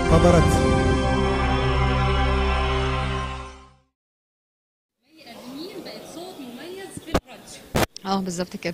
خبرت أدمين بقت صوت مميز في الراديو اه بالظبط كده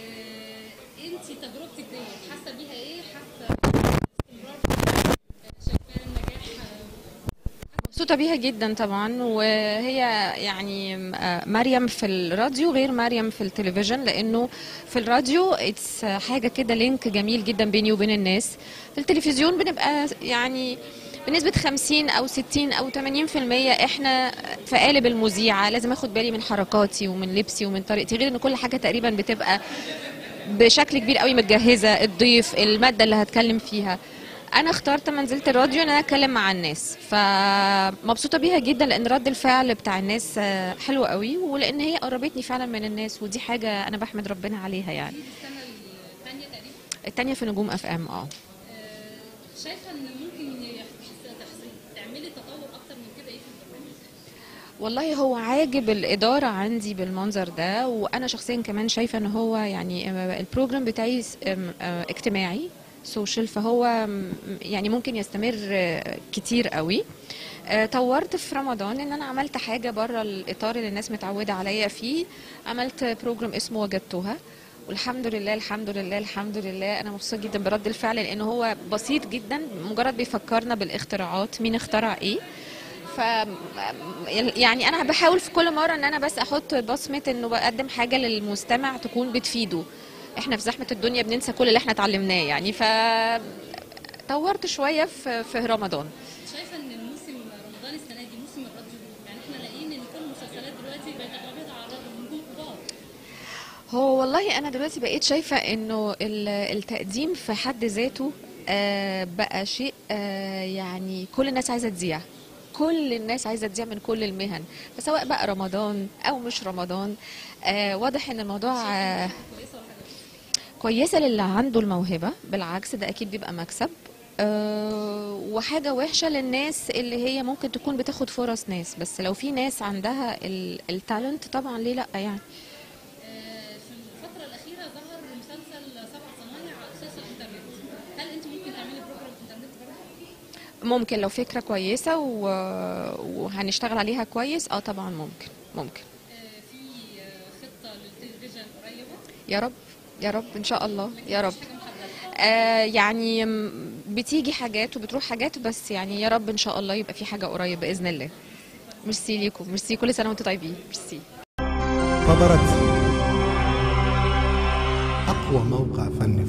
انت تجربتك ديت حاسه بيها ايه حاسه استمرار فيها؟ شايفاه النجاح مبسوطة بيها جدا طبعا وهي يعني آه، مريم في الراديو غير مريم في التلفزيون لانه في الراديو اتس حاجة كده لينك جميل جدا بيني وبين الناس في التلفزيون بنبقى يعني بنسبة 50 أو 60 أو 80% احنا في قالب المذيعة لازم اخد بالي من حركاتي ومن لبسي ومن طريقتي غير ان كل حاجة تقريبا بتبقى بشكل كبير قوي متجهزة الضيف المادة اللي هتكلم فيها انا اخترت منزله الراديو ان انا اتكلم مع الناس فمبسوطه بيها جدا لان رد الفعل بتاع الناس آه، حلو قوي ولان هي قربتني فعلا من الناس ودي حاجه انا بحمد ربنا عليها يعني السنه الثانيه تقريبا التانية في نجوم اف ام اه شايفه ان ممكن يحس- تحس- تعملي تطور اكتر من كده ايه في البرنامج والله هو عاجب الإدارة عندي بالمنظر ده وأنا شخصيا كمان شايفة إن هو يعني آه، البروجرام بتاعي س- آم، آه، اجتماعي سوشيال فهو آم، يعني ممكن يستمر آه، كتير قوي آه، طورت في رمضان ان انا عملت حاجه بره الاطار اللي الناس متعوده عليا فيه عملت بروجرام اسمه وجدتها والحمد لله الحمد لله الحمد لله انا مبسوطه جدا برد الفعل لان هو بسيط جدا مجرد بيفكرنا بالاختراعات مين اخترع ايه ف يعني انا بحاول في كل مره ان انا بس احط بصمه انه بقدم حاجه للمستمع تكون بتفيده احنا في زحمه الدنيا بننسى كل اللي احنا اتعلمناه يعني ف طورت شويه في في رمضان شايفه ان الموسم رمضان السنه دي موسم الراديو يعني احنا لاقيين ان كل المسلسلات دلوقتي بقت اغلبيتها على الراديو نجوم كبار هو والله انا دلوقتي بقيت شايفه انه ال- التقديم في حد ذاته آه، بقى شيء آه، يعني كل الناس عايزه تذيع كل الناس عايزه تذيع من كل المهن فسواء بقى رمضان او مش رمضان آه، واضح ان الموضوع آه، كويسه للي عنده الموهبه بالعكس ده اكيد بيبقى مكسب أه وحاجه وحشه للناس اللي هي ممكن تكون بتاخد فرص ناس بس لو في ناس عندها التالنت طبعا ليه لا يعني آه، في الفتره الاخيره ظهر مسلسل سبع صنايع على اساس الانترنت هل انت ممكن تعملي بروجرام انترنت برضه؟ ممكن لو فكرة كويسة و... وهنشتغل عليها كويس اه طبعا ممكن ممكن آه، في آه، خطه للتلفزيون قريبه يا رب يا رب ان شاء الله يا رب حاجه محدده آه يعني م- بتيجي حاجات وبتروح حاجات بس يعني يا رب ان شاء الله يبقى في حاجة قريب بإذن الله ميرسي ليكم ميرسي كل سنة وانتم طيبين ميرسي خبرت أقوى موقع فني